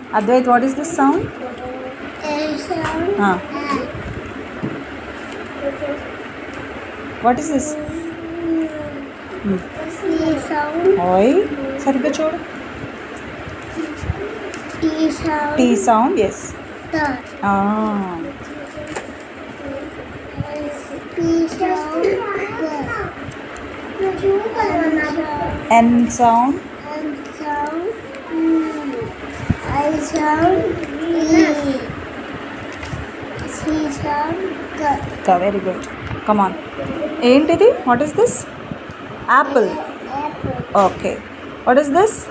Advait what is this sound what is this ఓయ్ సరిగ్గా చూడు T sound S N sound very good come on ఏంటిది what is this apple okay what is this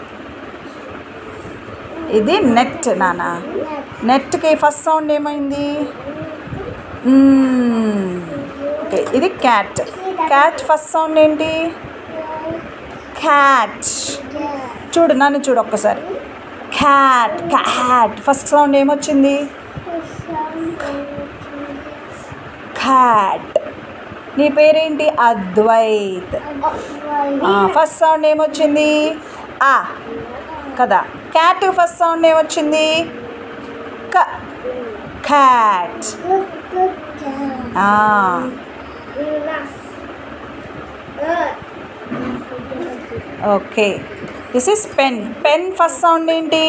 ఇది net నానా నెట్కి first sound ఏమైంది okay ఇది క్యాట్ క్యాట్ ఫస్ట్ సౌండ్ ఏంటి క్యాట్ చూడు నన్ను చూడు ఒక్కసారి క్యాట్ క్యాట్ ఫస్ట్ సౌండ్ ఏమొచ్చింది క్యాట్ నీ పేరేంటి అద్వైత్ ఫస్ట్ సౌండ్ ఏమొచ్చింది ఆ కదా క్యాట్ ఫస్ట్ సౌండ్ ఏమొచ్చింది క cat okay this is pen pen first sound ఏంటి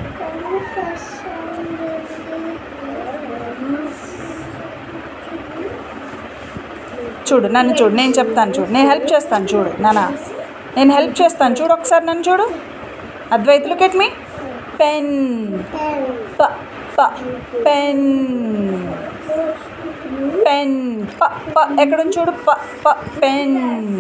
చూడు నన్ను చూడు నేను చెప్తాను చూడు నేను హెల్ప్ చేస్తాను చూడు నానా నేను హెల్ప్ చేస్తాను చూడు ఒకసారి నన్ను చూడు Advait look at me pen ప ప పెన్ పెన్ ప ప ఎక్కడ ఉంది చూడు ప ప pen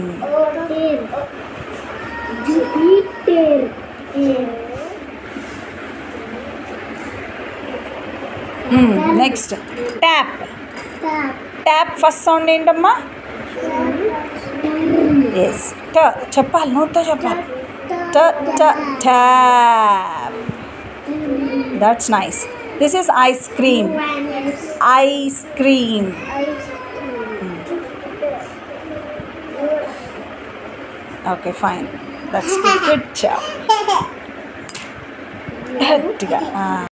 next tap tap first sound ఏంటమ్మా ఎస్ ట చెప్పాలి నోట్తో చెప్పాలి ట ట tap that's nice this is ice cream ice cream okay fine that's good job గట్టిగా